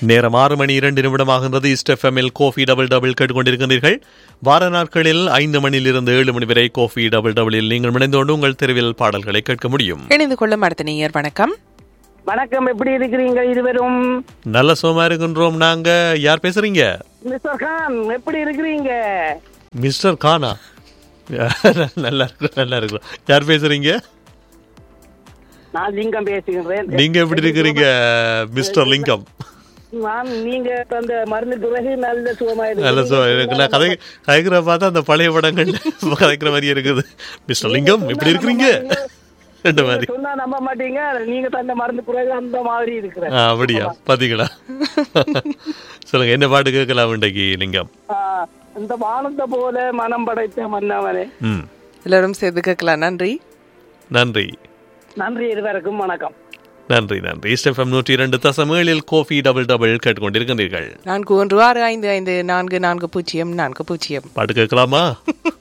நேரம் ஆறு மணி இரண்டு நிமிடமாகின்றது ஈஸ்ட் எஃப்எம்எல் கோஃபி டபுள் டபுள் கேட்டுக்கொண்டிருக்கிறீர்கள் வார நாட்களில் ஐந்து மணியிலிருந்து ஏழு மணி வரை கோஃபி டபுள் டபுளில் நீங்கள் இணைந்து கொண்டு உங்கள் தெருவில் பாடல்களை கேட்க முடியும் இணைந்து கொள்ளும் அடுத்த நேயர் வணக்கம் வணக்கம் எப்படி இருக்கிறீங்க இருவரும் நல்ல சுகமா இருக்கின்றோம் நாங்க யார் பேசுறீங்க மிஸ்டர் கான் எப்படி இருக்கிறீங்க மிஸ்டர் கானா நல்லா இருக்கும் நல்லா இருக்கும் யார் பேசுறீங்க நான் லிங்கம் பேசுகிறேன் நீங்க எப்படி இருக்கிறீங்க மிஸ்டர் லிங்கம் நான் நீங்க தந்த மருந்து பிறகு நல்ல சுகமா நல்ல சுகம் எனக்கு நான் கதை கதைக்கிற பார்த்தா அந்த பழைய படங்கள் கதைக்கிற மாதிரி இருக்குது மிஸ்டர் லிங்கம் எப்படி இருக்கிறீங்க ரெண்டு மாதிரி சொன்னா நம்ப மாட்டீங்க நீங்க தந்த மருந்து பிறகு அந்த மாதிரி இருக்கிறேன் ஆ, அப்படியா பாத்தீங்களா சொல்லுங்க என்ன பாட்டு கேட்கலாம் இன்றைக்கு லிங்கம் ஆ, இந்த வானத்தை போல மனம் படைத்த மன்னவனே ம் எல்லாரும் சேர்ந்து கேட்கலாம் நன்றி நன்றி நன்றி இருவருக்கும் வணக்கம் நன்றி நன்றி எஃப்எம் நூற்றி இரண்டு தசம் ஏழில் கோஃபி டபுள் டபுள் கேட்டுக்கொண்டிருக்கின்றீர்கள் நான்கு ஒன்று ஆறு ஐந்து ஐந்து நான்கு நான்கு பூஜ்ஜியம் நான்கு பூஜ்ஜியம் பாட்டு கேட்கலாமா